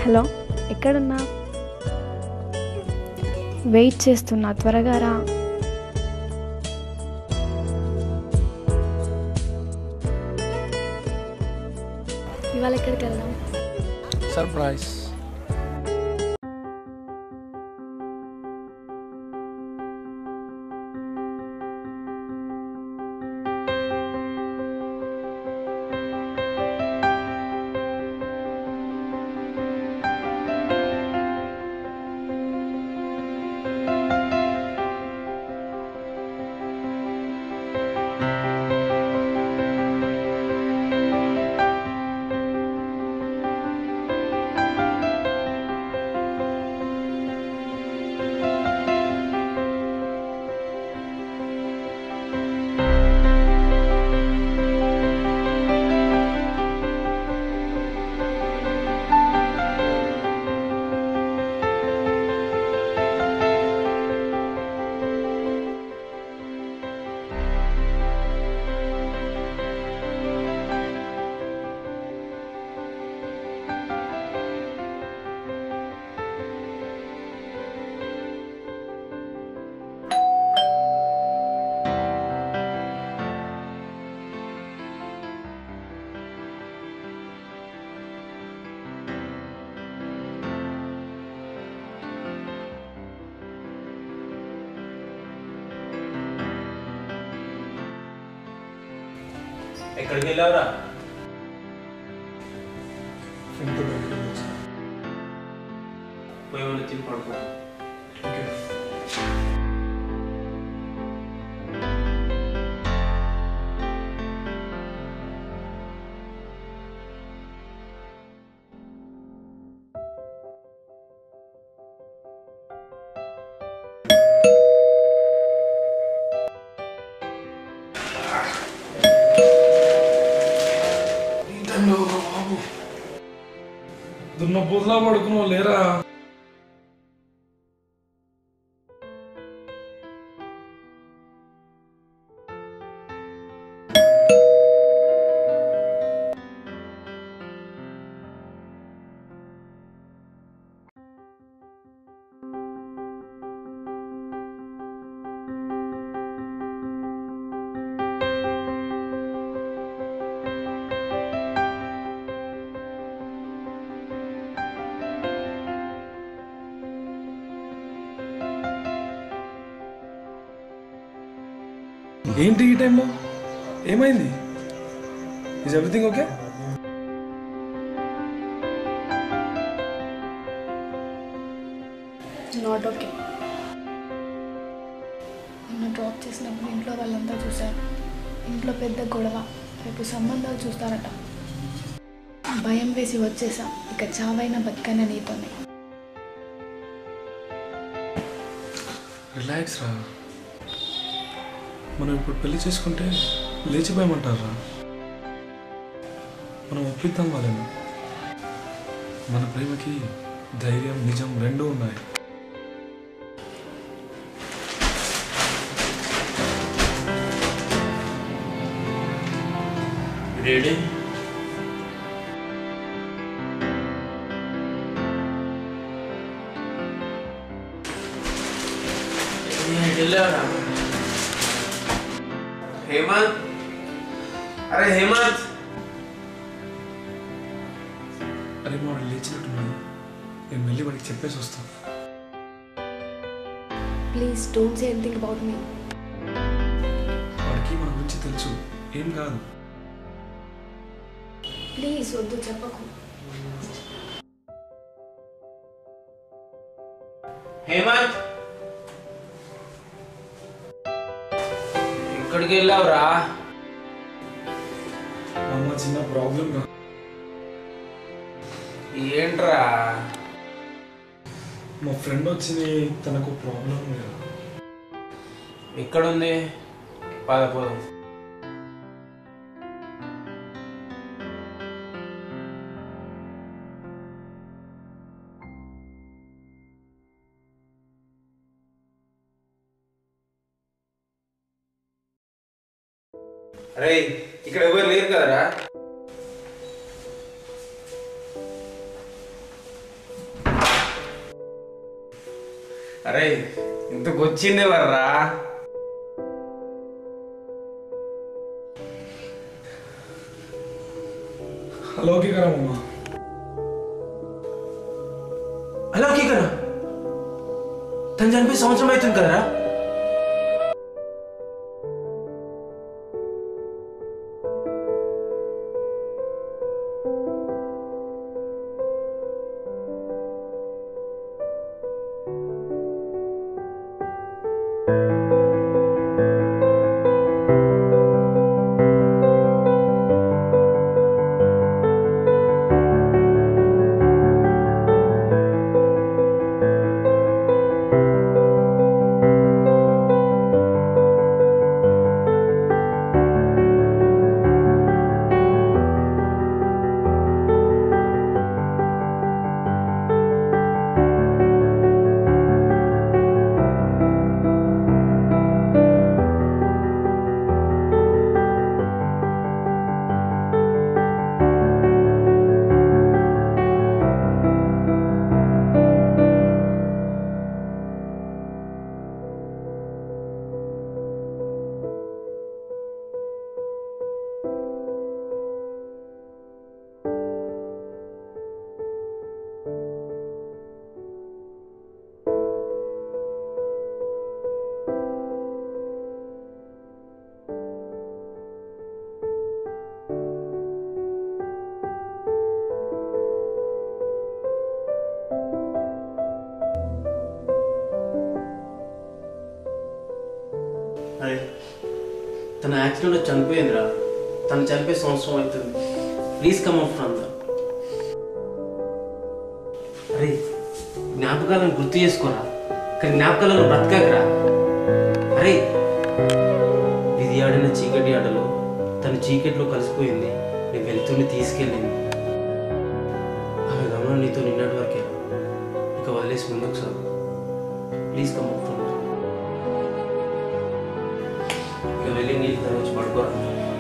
hello ఎక్కడున్నా wait చేస్తున్నా త్వరగా రా ఇవాళ ఎక్కడికి వెళ్దాం సర్ప్రైజ్ ఎక్కడికి వెళ్ళావురా పోయి ఏమైనా తిని పడుకో ఈ టైంలో బాబు దున్న బుర్లా పడుకున్నావు లేరా ఏంటి ఈ టైంలో ఏమైంది is everything okay not okay నిన్న డ్రాప్ చేసినప్పుడు ఇంట్లో వాళ్ళంతా చూశారు ఇంట్లో పెద్ద గొడవ రేపు సంబంధాలు చూస్తారట భయం వేసి వచ్చేసా ఇక చావైనా బతికైనా నీతోనే రిలాక్స్ రా మనం ఇప్పుడు పెళ్లి చేసుకుంటే లేచిపోయమంటారా మనం ఒప్పిద్దాం వాళ్ళని మన ప్రేమకి ధైర్యం నిజం రెండూ ఉన్నాయి రెడీ వెళ్ళావురా హేమంత్ అరే హేమంత్ అరే మా వాడు లేచినట్టున్నాడు నేను వెళ్ళి వాడికి చెప్పేసి వస్తాను please don't say anything about me వాడికి మన గురించి తెలుసు ఏం కాదు ప్లీజ్ వద్దు చెప్పకు హేమంత్ ఎక్కడికి వెళ్ళావురా అమ్మ చిన్న ప్రాబ్లం రా ఏంట్రా మా ఫ్రెండ్ వచ్చింది తనకు ప్రాబ్లం లేదు ఎక్కడుంది పద పోదాం అరే ఇక్కడ ఎవరు లేరు కదరా అరే ఇంతకు వచ్చిందే వర్రా అలౌకికరమ్మా అలౌకికనా తను చనిపోయి సంవత్సరం అవుతుంది కదరా అరే తన యాక్సిడెంట్లో చనిపోయిందిరా తను చనిపోయి సంవత్సరం అవుతుంది please come out from the అరే జ్ఞాపకాలను గుర్తు చేసుకోరా కానీ జ్ఞాపకాలను బ్రతకకరా అరే ఇది ఆడిన చీకటి ఆటలో తను చీకటిలో కలిసిపోయింది నేను వెళ్తూనే తీసుకెళ్ళింది ఆమె గమనం నీతో నిన్నటి వరకే ఇక వదిలేసి ముందుకు sir please come out from the ఇక వెళ్ళి నీళ్ళు తను వచ్చి పడుకోరా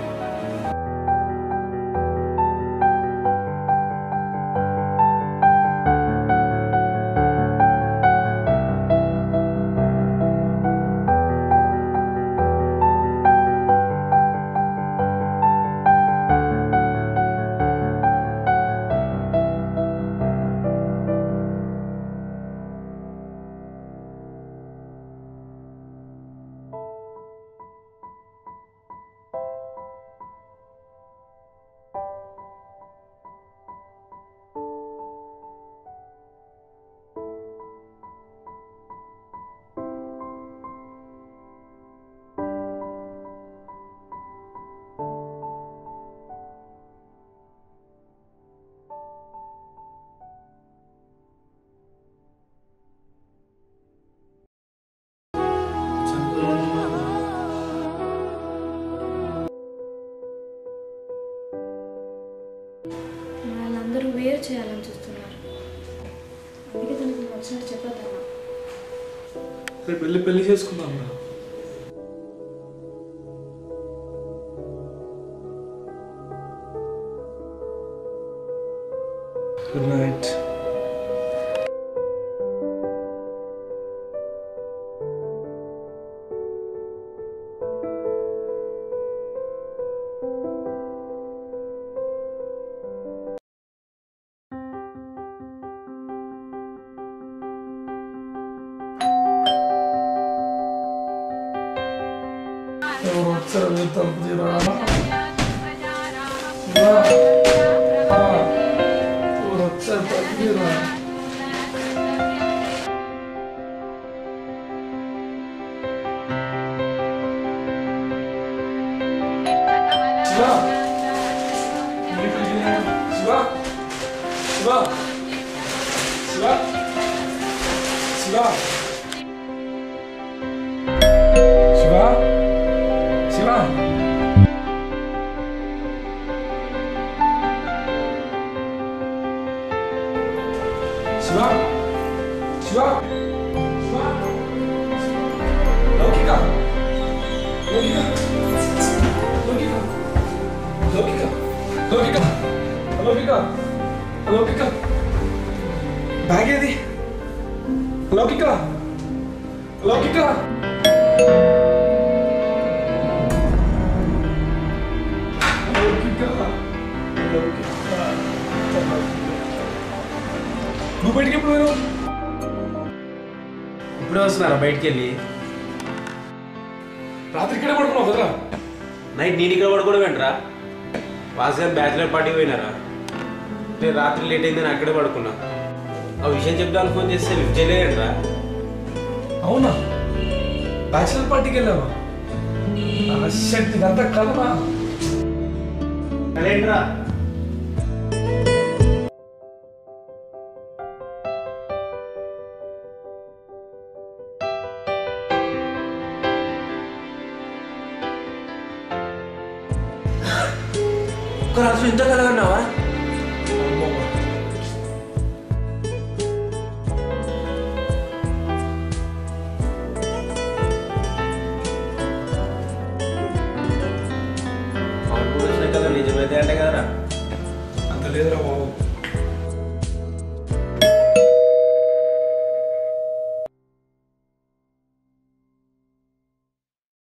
వాళ్ళందరూ వేరు చేయాలని చూస్తున్నారు అందుకే తనకి నేను వచ్చినట్టు చెప్పొద్దన్నా రేపు వెళ్ళి పెళ్లి చేసుకుందాం రా గుడ్ నైట్ ఎవరు వచ్చారు తలుపు తీరా ఎవరు వచ్చారు తలుపు తీరా శివ శివ శివ శివ శివ శివ శివ శివ శివ శివ లౌకిక లౌకిక లౌకిక లౌకిక లౌకిక లౌకిక లౌకిక బ్యాగ్ ఏది లౌకిక లౌకిక లౌకిక లౌకిక నువ్వు బయటికి ఎప్పుడు పోయినావు ఇప్పుడే వస్తున్నారా బయటికి వెళ్ళి రాత్రి ఇక్కడే పడుకున్నావు కదరా నైట్ నేను ఇక్కడ పడుకోవడం ఏంట్రా వాసు గారు బ్యాచిలర్ పార్టీ పోయినారా నేను రాత్రి లేట్ అయిందని అక్కడే పడుకున్నా ఆ విషయం చెప్దామని ఫోన్ చేస్తే లిఫ్ట్ చేయలేదంట్రా అవునా బ్యాచిలర్ పార్టీకి వెళ్ళావా శక్తి ఇదంతా కలనా అదేంట్రా ఒక రాత్రి ఇంత కలగన్నావా అవును కూడా వచ్చిన కదా నిజమైతే అంటే కదా